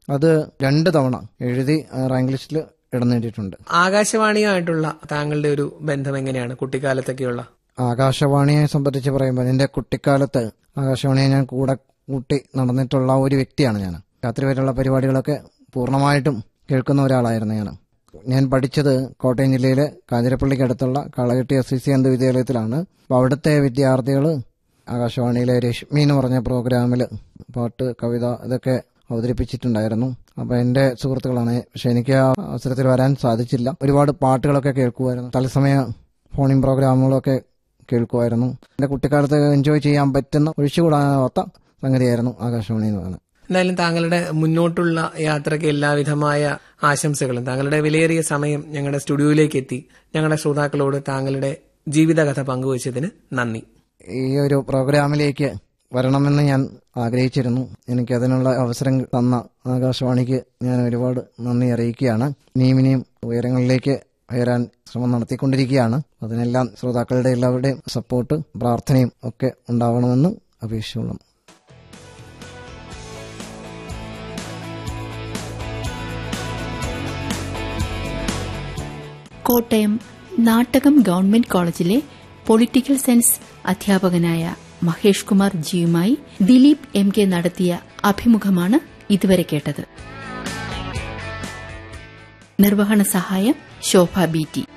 അത് രണ്ട് തവണ എഴുതി ആ, റാങ്ക് ലിസ്റ്റിൽ ഇടം നേടിയിട്ടുണ്ട് ആകാശവാണിയുമായിട്ടുള്ള താങ്കളുടെ ഒരു ബന്ധം എങ്ങനെയാണ് കുട്ടിക്കാലത്തൊക്കെയുള്ള ആകാശവാണിയെ സംബന്ധിച്ച് പറയുമ്പോൾ എൻ്റെ കുട്ടിക്കാലത്ത് ആകാശവാണിയെ ഞാൻ കൂടെ കൂട്ടി നടന്നിട്ടുള്ള ഒരു വ്യക്തിയാണ് ഞാൻ രാത്രി വരെയുള്ള പരിപാടികളൊക്കെ പൂർണ്ണമായിട്ടും കേൾക്കുന്ന ഒരാളായിരുന്നു ഞാൻ ഞാൻ പഠിച്ചത് കോട്ടയം ജില്ലയിലെ കാഞ്ഞിരപ്പള്ളിക്ക് അടുത്തുള്ള കളകെട്ടി എസ് സി സി അന്ത വിദ്യാലയത്തിലാണ് അപ്പോൾ അവിടുത്തെ വിദ്യാർത്ഥികൾ ആകാശവാണിയിലെ രശ്മി എന്ന് പറഞ്ഞ പ്രോഗ്രാമിൽ പാട്ട് കവിത ഇതൊക്കെ അവതരിപ്പിച്ചിട്ടുണ്ടായിരുന്നു അപ്പോൾ എൻ്റെ സുഹൃത്തുക്കളാണ് പക്ഷെ എനിക്ക് ആ അവസരത്തിൽ വരാൻ സാധിച്ചില്ല ഒരുപാട് പാട്ടുകളൊക്കെ കേൾക്കുമായിരുന്നു തത്സമയ ഫോണിംഗ് പ്രോഗ്രാമുകളൊക്കെ കേൾക്കുമായിരുന്നു എൻ്റെ കുട്ടിക്കാലത്ത് എൻജോയ് ചെയ്യാൻ പറ്റുന്ന ഒഴിച്ചുകൂടാനാവാത്ത സംഗതിയായിരുന്നു ആകാശവാണി എന്ന് പറയുന്നത് എന്തായാലും താങ്കളുടെ മുന്നോട്ടുള്ള യാത്രയ്ക്ക് എല്ലാവിധമായ ആശംസകളും താങ്കളുടെ വിലയേറിയ സമയം ഞങ്ങളുടെ സ്റ്റുഡിയോയിലേക്ക് എത്തി ഞങ്ങളുടെ ശ്രോതാക്കളോട് താങ്കളുടെ ജീവിതകഥ പങ്കുവച്ചതിന് നന്ദി ഈ ഒരു പ്രോഗ്രാമിലേക്ക് വരണമെന്ന് ഞാൻ ആഗ്രഹിച്ചിരുന്നു എനിക്ക് അതിനുള്ള അവസരം തന്ന ആകാശവാണിക്ക് ഞാൻ ഒരുപാട് നന്ദി അറിയിക്കുകയാണ് ഇനിയും ഇനിയും ഉയരങ്ങളിലേക്ക് ഉയരാൻ ശ്രമം നടത്തിക്കൊണ്ടിരിക്കുകയാണ് അതിനെല്ലാം ശ്രോതാക്കളുടെ എല്ലാവരുടെയും സപ്പോർട്ട് പ്രാർത്ഥനയും ഒക്കെ ഉണ്ടാവണമെന്ന് അപേക്ഷിച്ചുള്ളൂ കോട്ടയം നാട്ടകം ഗവൺമെന്റ് കോളേജിലെ പൊളിറ്റിക്കൽ സയൻസ് അധ്യാപകനായ മഹേഷ് കുമാർ ജിയുമായി ദിലീപ് എം കെ നടത്തിയ അഭിമുഖമാണ് ഇതുവരെ കേട്ടത് നിർവഹണ സഹായം ശോഭ ബി ടി